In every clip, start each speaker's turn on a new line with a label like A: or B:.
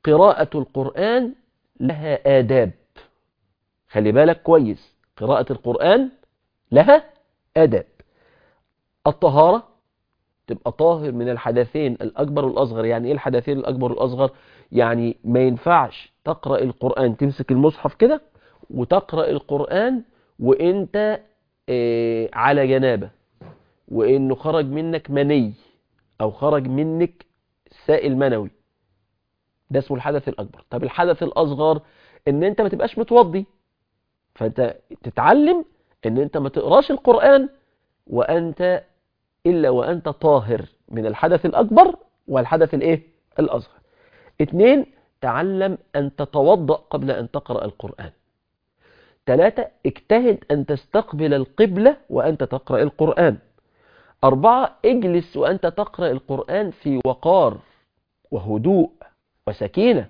A: قراءة القرآن لها آداب خلي بالك كويس قراءة القرآن لها آداب الطهارة تبقى طاهر من الحدثين الأكبر والأصغر يعني إيه الحدثين الأكبر والأصغر يعني ما ينفعش تقرأ القرآن تمسك المصحف كده وتقرأ القرآن وإنت اه على جنابة وإنه خرج منك مني أو خرج منك سائل منوي ده اسمه الحدث الأكبر طب الحدث الأصغر إن أنت ما تبقاش متوضي فأنت تتعلم إن أنت ما تقراش القرآن وأنت إلا وأنت طاهر من الحدث الأكبر والحدث الإيه؟ الأصغر اثنين تعلم أن تتوضأ قبل أن تقرأ القرآن ثلاثة اجتهد أن تستقبل القبلة وأنت تقرأ القرآن أربعة اجلس وأنت تقرأ القرآن في وقار وهدوء وسكينة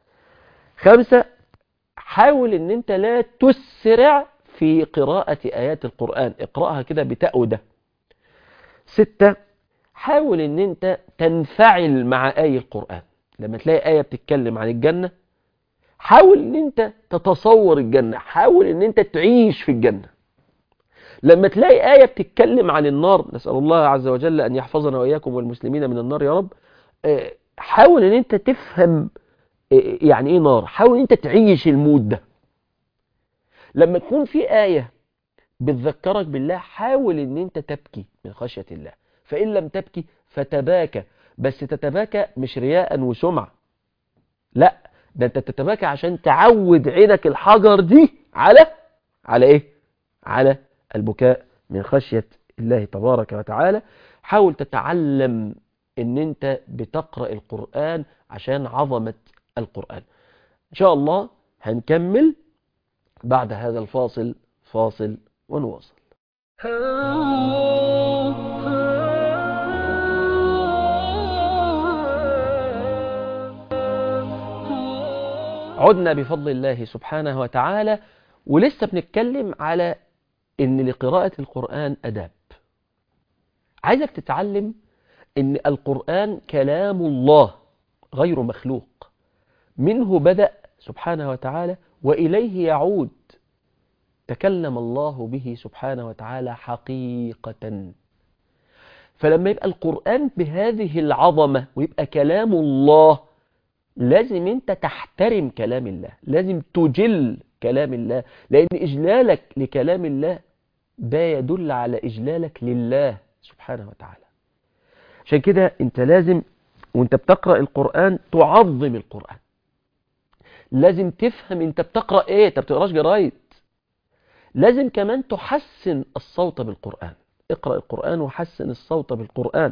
A: خمسة حاول أن أنت لا تسرع في قراءة آيات القرآن اقرأها كده بتأودة ستة حاول ان انت تنفعل مع آي القرآن لما تلاقي آية بتتكلم عن الجنة حاول ان انت تتصور الجنة حاول ان انت تعيش في الجنة لما تلاقي آية بتتكلم عن النار نسأل الله عز وجل أن يحفظنا وإياكم والمسلمين من النار يا رب حاول ان انت تفهم يعني ايه نار حاول ان انت تعيش المود ده لما تكون في آية بتذكرك بالله حاول ان انت تبكي من خشية الله فإن لم تبكي فتباكى بس تتباكى مش رياء وسمعة لا ده انت تتباكى عشان تعود عينك الحجر دي على على ايه على البكاء من خشية الله تبارك وتعالى حاول تتعلم ان انت بتقرأ القرآن عشان عظمة القرآن ان شاء الله هنكمل بعد هذا الفاصل فاصل ونواصل عدنا بفضل الله سبحانه وتعالى ولسه بنتكلم على ان لقراءة القرآن أداب عايزك تتعلم ان القرآن كلام الله غير مخلوق منه بدأ سبحانه وتعالى وإليه يعود تكلم الله به سبحانه وتعالى حقيقة فلما يبقى القرآن بهذه العظمة ويبقى كلام الله لازم انت تحترم كلام الله لازم تجل كلام الله لأن إجلالك لكلام الله ده يدل على إجلالك لله سبحانه وتعالى عشان كده انت لازم وانت بتقرأ القرآن تعظم القرآن لازم تفهم انت بتقرأ ايه انت بتقراش جرايد لازم كمان تحسن الصوت بالقرآن اقرأ القرآن وحسن الصوت بالقرآن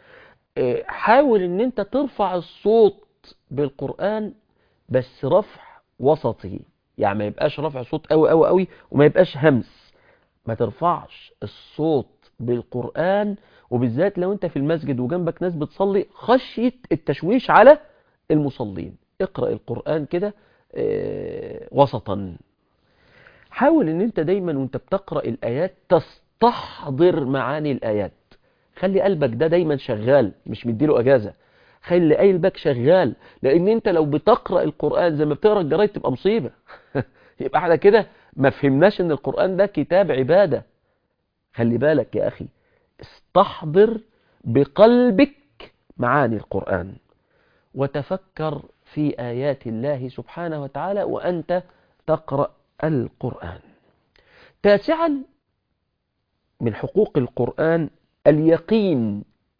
A: حاول ان انت ترفع الصوت بالقرآن بس رفع وسطي يعني ما يبقاش رفع صوت قوي قوي قوي وما يبقاش همس ما ترفعش الصوت بالقرآن وبالذات لو انت في المسجد وجنبك ناس بتصلي خشية التشويش على المصلين اقرأ القرآن كده اه وسطا حاول ان انت دايما وانت بتقرأ الآيات تستحضر معاني الآيات خلي قلبك ده دايما شغال مش مديله أجازة خلي قلبك شغال لان انت لو بتقرأ القرآن زي ما بتقرأ الجرايد تبقى مصيبة يبقى احنا كده ما فهمناش ان القرآن ده كتاب عبادة خلي بالك يا اخي استحضر بقلبك معاني القرآن وتفكر في آيات الله سبحانه وتعالى وأنت تقرأ القرآن تاسعا من حقوق القرآن اليقين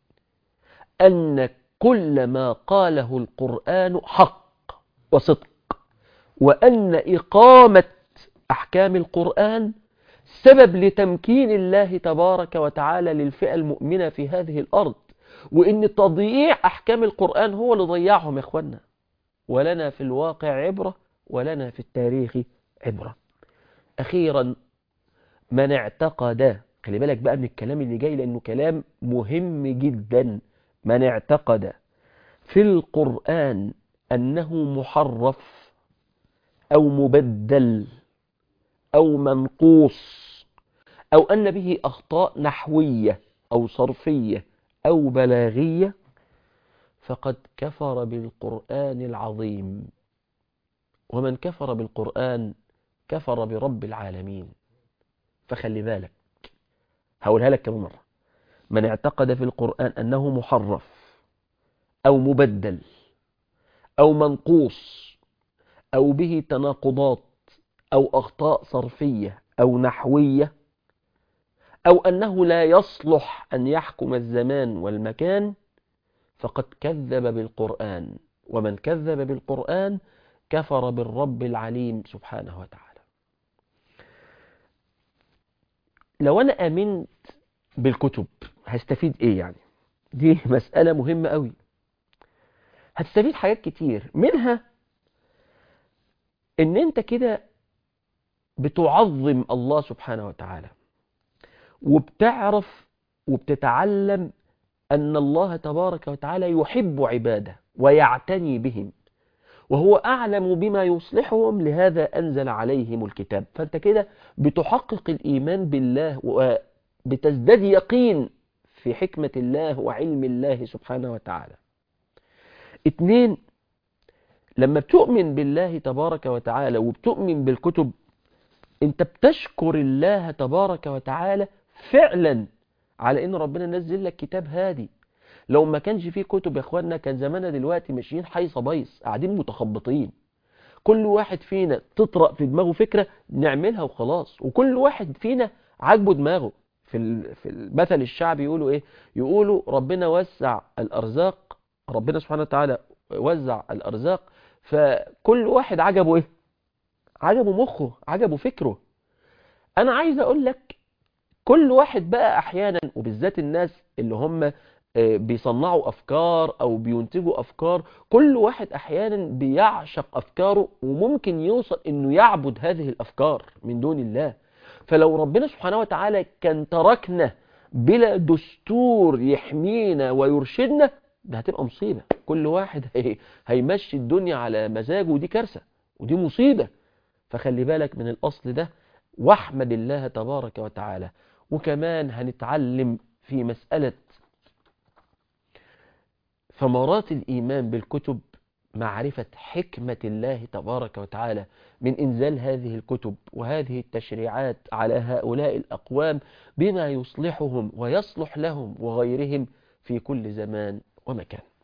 A: أن كل ما قاله القرآن حق وصدق وأن إقامة أحكام القرآن سبب لتمكين الله تبارك وتعالى للفئة المؤمنة في هذه الأرض وإن تضييع أحكام القرآن هو اللي ضيعهم يا إخوانا ولنا في الواقع عبرة ولنا في التاريخ عبرة أخيرا من اعتقد خلي بالك بقى من الكلام اللي جاي لأنه كلام مهم جدا من اعتقد في القرآن أنه محرف أو مبدل أو منقوص أو أن به أخطاء نحوية أو صرفية أو بلاغية فقد كفر بالقرآن العظيم ومن كفر بالقرآن كفر برب العالمين فخلي بالك هقولها لك كم مرة من اعتقد في القرآن أنه محرف أو مبدل أو منقوص أو به تناقضات أو أخطاء صرفية أو نحوية أو أنه لا يصلح أن يحكم الزمان والمكان فقد كذب بالقرآن ومن كذب بالقرآن كفر بالرب العليم سبحانه وتعالى لو أنا أمنت بالكتب هستفيد إيه يعني دي مسألة مهمة قوي هتستفيد حاجات كتير منها ان انت كده بتعظم الله سبحانه وتعالى وبتعرف وبتتعلم أن الله تبارك وتعالى يحب عباده ويعتني بهم وهو أعلم بما يصلحهم لهذا أنزل عليهم الكتاب فأنت كده بتحقق الإيمان بالله وبتزداد يقين في حكمة الله وعلم الله سبحانه وتعالى اتنين لما بتؤمن بالله تبارك وتعالى وبتؤمن بالكتب انت بتشكر الله تبارك وتعالى فعلا على ان ربنا نزل لك كتاب هادي لو ما كانش فيه كتب يا اخوانا كان زماننا دلوقتي ماشيين حيصه بيص قاعدين متخبطين كل واحد فينا تطرق في دماغه فكره نعملها وخلاص وكل واحد فينا عاجبه دماغه في في المثل الشعبي يقولوا ايه يقولوا ربنا وسع الارزاق ربنا سبحانه وتعالى وزع الارزاق فكل واحد عجبه ايه عجبه مخه عجبه فكره انا عايز اقول لك كل واحد بقى احيانا وبالذات الناس اللي هم بيصنعوا افكار او بينتجوا افكار كل واحد احيانا بيعشق افكاره وممكن يوصل انه يعبد هذه الافكار من دون الله فلو ربنا سبحانه وتعالى كان تركنا بلا دستور يحمينا ويرشدنا ده هتبقى مصيبة كل واحد هي هيمشي الدنيا على مزاجه ودي كارثة ودي مصيبة فخلي بالك من الأصل ده واحمد الله تبارك وتعالى وكمان هنتعلم في مسألة ثمرات الإيمان بالكتب معرفة حكمة الله تبارك وتعالى من إنزال هذه الكتب وهذه التشريعات على هؤلاء الأقوام بما يصلحهم ويصلح لهم وغيرهم في كل زمان ومكان